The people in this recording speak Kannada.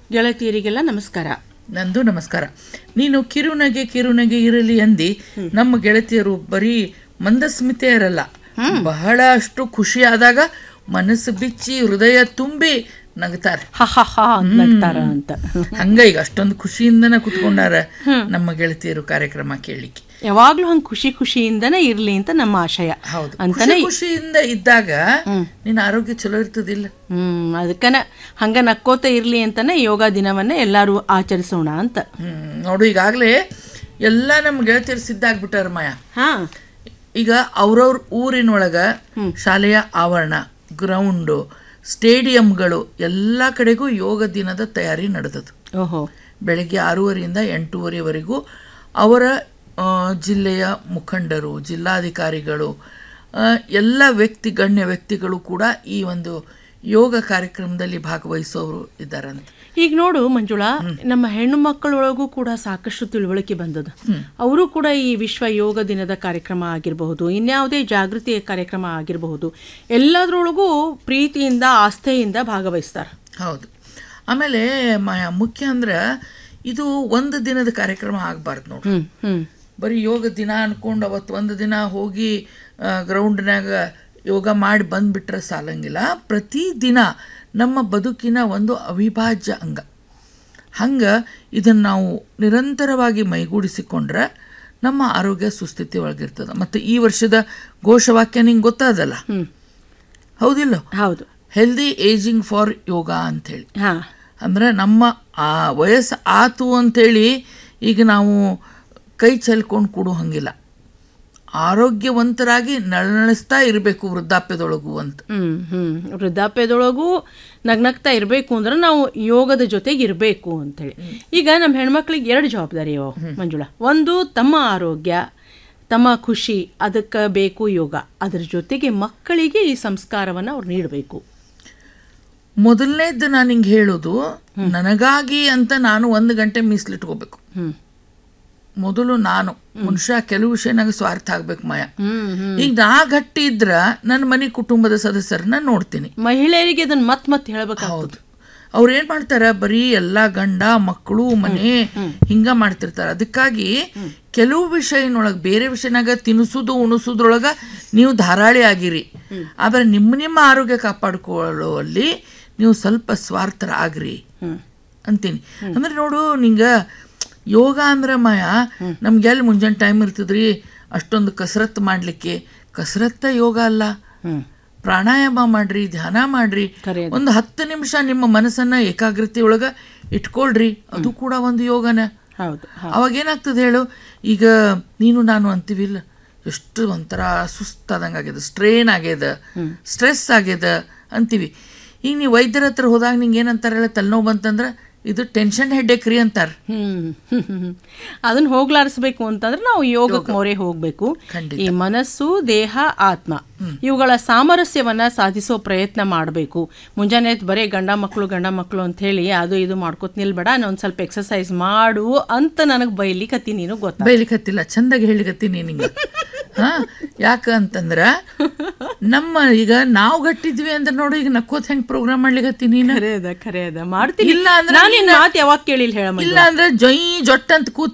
ಗೆಳತಿಯರಿಗೆಲ್ಲ ನಮಸ್ಕಾರ ನಂದು ನಮಸ್ಕಾರ ನೀನು ಕಿರುನಗೆ ಕಿರುನಗೆ ಇರಲಿ ಅಂದಿ ನಮ್ಮ ಗೆಳತಿಯರು ಬರೀ ಮಂದಸ್ಮಿತೆ ಇರಲ್ಲ ಬಹಳಷ್ಟು ಖುಷಿ ಆದಾಗ ಮನಸ್ಸು ಬಿಚ್ಚಿ ಹೃದಯ ತುಂಬಿ ನಗ್ತಾರೆ ಹ ಹ ಹ ಅಂತ ನಗ್ತಾರ ಅಂತ ಹಂಗ ಈಗ ಅಷ್ಟೊಂದು ಖುಷಿಯಿಂದನ ಕುತ್ಕೊಂಡಾರ ನಮ್ಮ ಗೆಳತಿಯರು ಕಾರ್ಯಕ್ರಮ ಕೇಳಲಿಕ್ಕೆ ಯಾವಾಗ್ಲೂ ಹಂಗ್ ಖುಷಿ ಖುಷಿಯಿಂದನೇ ಇರ್ಲಿ ಅಂತ ನಮ್ಮ ಆಶಯ ಹೌದು ಅಂತಾನೆ ಖುಷಿ ಖುಷಿಯಿಂದ ಇದ್ದಾಗ ನಿನ್ನ ಆರೋಗ್ಯ ಚಲೋ ಇರ್ತದಿಲ್ಲ ಹ್ಮ್ ಅದಕ್ಕನ ಹಂಗ ನಕ್ಕೋತ ಇರ್ಲಿ ಅಂತಾನೆ ಯೋಗ ದಿನವನ್ನ ಎಲ್ಲಾರು ಆಚರಿಸೋಣ ಅಂತ ಹ್ಮ್ ನೋಡು ಈಗಾಗಲೇ ಎಲ್ಲ ನಮ್ಮ ಗೆಳತಿಯರು ಸಿದ್ಧ ಆಗ್ಬಿಟ್ಟಾರ ಮಾಯ ಹಾ ಈಗ ಅವ್ರವ್ರ ಊರಿನೊಳಗ ಶಾಲೆಯ ಆವರಣ ಗ್ರೌಂಡು ಸ್ಟೇಡಿಯಂಗಳು ಎಲ್ಲ ಕಡೆಗೂ ಯೋಗ ದಿನದ ತಯಾರಿ ನಡೆದದು ಓಹೋ ಬೆಳಗ್ಗೆ ಆರೂವರೆಯಿಂದ ಎಂಟೂವರೆವರೆಗೂ ಅವರ ಆ, ಜಿಲ್ಲೆಯ ಮುಖಂಡರು ಜಿಲ್ಲಾಧಿಕಾರಿಗಳು ಆ, ಎಲ್ಲ ವ್ಯಕ್ತಿ ಗಣ್ಯ ವ್ಯಕ್ತಿಗಳು ಕೂಡ ಈ ಒಂದು ಯೋಗ ಕಾರ್ಯಕ್ರಮದಲ್ಲಿ ಭಾಗವಹಿಸೋರು ಇದ್ದಾರಂತೆ ಈಗ ನೋಡು ಮಂಜುಳಾ ನಮ್ಮ ಹೆಣ್ಣು ಮಕ್ಕಳೊಳಗೂ ಕೂಡ ಸಾಕಷ್ಟು ತಿಳುವಳಿಕೆ ಬಂದದ ಅವರು ಕೂಡ ಈ ವಿಶ್ವ ಯೋಗ ದಿನದ ಕಾರ್ಯಕ್ರಮ ಆಗಿರಬಹುದು ಇನ್ಯಾವುದೇ ಜಾಗೃತಿಯ ಕಾರ್ಯಕ್ರಮ ಆಗಿರಬಹುದು ಎಲ್ಲದರೊಳಗೂ ಪ್ರೀತಿಯಿಂದ ಆಸ್ಥೆಯಿಂದ ಭಾಗವಹಿಸ್ತಾರೆ ಹೌದು ಆಮೇಲೆ ಮ- ಮುಖ್ಯ ಅಂದ್ರೆ ಇದು ಒಂದು ದಿನದ ಕಾರ್ಯಕ್ರಮ ಆಗಬಾರ್ದು ನೋಡಿ ಹ್ಮ್ ಹ್ಮ್ ಬರೀ ಯೋಗ ದಿನ ಅನ್ಕೊಂಡು ಅವತ್ತು ಒಂದು ದಿನ ಹೋಗಿ ಗ್ರೌಂಡ್ನಾಗ ಯೋಗ ಮಾಡಿ ಬಂದ್ಬಿಟ್ರೆ ಸಾಲಂಗಿಲ್ಲ ಪ್ರತಿ ದಿನ ನಮ್ಮ ಬದುಕಿನ ಒಂದು ಅವಿಭಾಜ್ಯ ಅಂಗ ಹಂಗೆ ಇದನ್ನು ನಾವು ನಿರಂತರವಾಗಿ ಮೈಗೂಡಿಸಿಕೊಂಡ್ರೆ ನಮ್ಮ ಆರೋಗ್ಯ ಸುಸ್ಥಿತಿ ಒಳಗಿರ್ತದೆ ಮತ್ತು ಈ ವರ್ಷದ ಘೋಷವಾಕ್ಯ ನಿಂಗೆ ಗೊತ್ತಾದಲ್ಲ ಹೌದಿಲ್ಲ ಹೌದು ಹೆಲ್ದಿ ಏಜಿಂಗ್ ಫಾರ್ ಯೋಗ ಅಂಥೇಳಿ ಹಾ ಅಂದರೆ ನಮ್ಮ ಆ ವಯಸ್ಸು ಆತು ಅಂಥೇಳಿ ಈಗ ನಾವು ಕೈ ಚೆಲ್ಕೊಂಡು ಕೊಡೋ ಹಂಗಿಲ್ಲ ಆರೋಗ್ಯವಂತರಾಗಿ ನಳನಳಿಸ್ತಾ ಇರಬೇಕು ವೃದ್ಧಾಪ್ಯದೊಳಗೂ ಅಂತ ಹ್ಮ್ ಹ್ಮ್ ವೃದ್ಧಾಪ್ಯದೊಳಗೂ ನಗ್ನಗ್ತಾ ಇರಬೇಕು ಅಂದ್ರೆ ನಾವು ಯೋಗದ ಜೊತೆಗೆ ಇರಬೇಕು ಅಂತೇಳಿ ಈಗ ನಮ್ಮ ಹೆಣ್ಮಕ್ಳಿಗೆ ಎರಡು ಜವಾಬ್ದಾರಿ ಅವ ಮಂಜುಳಾ ಒಂದು ತಮ್ಮ ಆರೋಗ್ಯ ತಮ್ಮ ಖುಷಿ ಅದಕ್ಕೆ ಬೇಕು ಯೋಗ ಅದ್ರ ಜೊತೆಗೆ ಮಕ್ಕಳಿಗೆ ಈ ಸಂಸ್ಕಾರವನ್ನು ಅವ್ರು ನೀಡಬೇಕು ಮೊದಲನೇದ್ದು ನಾನು ಹಿಂಗೆ ಹೇಳೋದು ನನಗಾಗಿ ಅಂತ ನಾನು ಒಂದು ಗಂಟೆ ಮೀಸಲಿಟ್ಕೋಬೇಕು ಹ್ಮ್ ಮೊದಲು ನಾನು ಮನುಷ್ಯ ಕೆಲವು ವಿಷಯನಾಗ ಸ್ವಾರ್ಥ ಆಗ್ಬೇಕು ಮಾಯ ಹ್ಮ್ ಹ್ಮ್ ಈಗ ನಾ ಗಟ್ಟಿ ಇದ್ರ ನನ್ನ ಮನೆ ಕುಟುಂಬದ ಸದಸ್ಯರನ್ನ ನೋಡ್ತೀನಿ ಮಹಿಳೆಯರಿಗೆ ಅದನ್ನ ಮತ್ ಮತ್ ಹೇಳ್ಬೇಕಾಗ್ತದೆ ಹೌದು ಅವ್ರು ಏನ್ ಮಾಡ್ತಾರ ಬರೀ ಎಲ್ಲ ಗಂಡ ಮಕ್ಕಳು ಮನೆ ಹಿಂಗ ಮಾಡ್ತಿರ್ತಾರ ಅದಕ್ಕಾಗಿ ಕೆಲವು ವಿಷಯನೊಳಗ ಬೇರೆ ವಿಷಯನಾಗ ತಿನ್ನಿಸೋದು ಉಣಿಸೋದ್ರೊಳಗ ನೀವು ಧಾರಾಳಿ ಆಗಿರಿ ಆದ್ರೆ ನಿಮ್ಮ ನಿಮ್ಮ ಆರೋಗ್ಯ ಕಾಪಾಡ್ಕೊಳ್ಳುವಲ್ಲಿ ನೀವು ಸ್ವಲ್ಪ ಸ್ವಾರ್ಥರ ಆಗ್ರಿ ಅಂತೀನಿ ಅಂದ್ರೆ ನೋಡು ನಿಂಗ ಯೋಗ ಅಂದ್ರೆ ಮಾಯ ನಮ್ಗೆ ಎಲ್ಲಿ ಮುಂಜಾನೆ ಟೈಮ್ ಇರ್ತದ್ರಿ ಅಷ್ಟೊಂದು ಕಸರತ್ತು ಮಾಡ್ಲಿಕ್ಕೆ ಕಸರತ್ತ ಯೋಗ ಅಲ್ಲ ಹ್ಮ್ ಪ್ರಾಣಾಯಾಮ ಮಾಡ್ರಿ ಧ್ಯಾನ ಮಾಡ್ರಿ ಖರೆ ಒಂದು ಹತ್ತು ನಿಮಿಷ ನಿಮ್ಮ ಮನಸ್ಸನ್ನ ಏಕಾಗ್ರತೆ ಒಳಗ ಇಟ್ಕೊಳ್ರಿ ಅದು ಕೂಡ ಒಂದು ಯೋಗನ ಹೌದು ಅವಾಗ ಏನಾಗ್ತದೆ ಹೇಳು ಈಗ ನೀನು ನಾನು ಅಂತೀವಿಲ್ಲ ಎಷ್ಟು ಒಂಥರ ಸುಸ್ತಾದಂಗೆ ಆಗ್ಯದ ಸ್ಟ್ರೇನ್ ಆಗ್ಯದ ಸ್ಟ್ರೆಸ್ ಆಗ್ಯದ ಅಂತೀವಿ ಈಗ ನೀವು ವೈದ್ಯರ ಹತ್ರ ಹೋದಾಗ ನಿಂಗೆ ಏನಂತಾರೆ ಹೇಳ ತಲೆನೋವು ಬಂತಂದ್ರೆ ಇದು ಟೆನ್ಷನ್ ಹೆಡ್ಡೇಕ್ ರೀ ಅಂತಾರೆ ಹ್ಮ್ ಹ್ಮ್ ಹ್ಮ್ ಹ್ಮ್. ಅದನ್ನ ಹೋಗ್ಲಾಡಿಸ್ಬೇಕು ಅಂತಂದ್ರೆ ನಾವು ಯೋಗಕ್ಕೆ ಮೊರೆ ಹೋಗ್ಬೇಕು ಖಂಡಿತ. ಈ ಮನಸ್ಸು ದೇಹ ಆತ್ಮ ಇವುಗಳ ಸಾಮರಸ್ಯವನ್ನ ಸಾಧಿಸೋ ಪ್ರಯತ್ನ ಮಾಡಬೇಕು ಮುಂಜಾನೆ ಎದ್ದು ಬರೀ ಗಂಡ ಮಕ್ಕಳು ಗಂಡ ಮಕ್ಕಳು ಅಂತ ಹೇಳಿ ಅದು ಇದು ಮಾಡ್ಕೊತ ನಿಲ್ಬೇಡ ಒಂದು ಸ್ವಲ್ಪ ಎಕ್ಸಸೈಸ್ ಮಾಡು ಅಂತ ನನಗೆ ಬೈಲಿಕತ್ತಿ ನೀನು ಗೊತ್ತಾ ಬೈಲಿಕತ್ತಿಲ್ಲ ಚಂದಾಗಿ ಹೇಳಿಕತ್ತೀನಿ ನಿಂಗೆ ಹಾ ಯಾಕ ಅಂತಂದ್ರ ನಮ್ಮ ಈಗ ನಾವು ಗಟ್ಟಿದ್ವಿ ಅಂದ್ರೆ ನೋಡು ಈಗ ನಕ್ಕೋತ್ ಹೆಂಗ್ ಪ್ರೋಗ್ರಾಮ್ ಮಾಡ್ಲಿಕತ್ತೀನಿ ನೀನು ಖರೆ ಅದ ಖರೆ ಅದ ಮಾಡ್ತೀನಿ ಇಲ್ಲ ಅಂದ್ರೆ ನಾನು ಮಾತು ಯಾವಾಗ ಕೇಳಿಲ್ಲ ಹೇಳ ಇಲ್ಲ ಅಂದ್ರೆ ಜೊಯ್ ಜೊಟ್ಟ ಅಂತ ಕೂತ್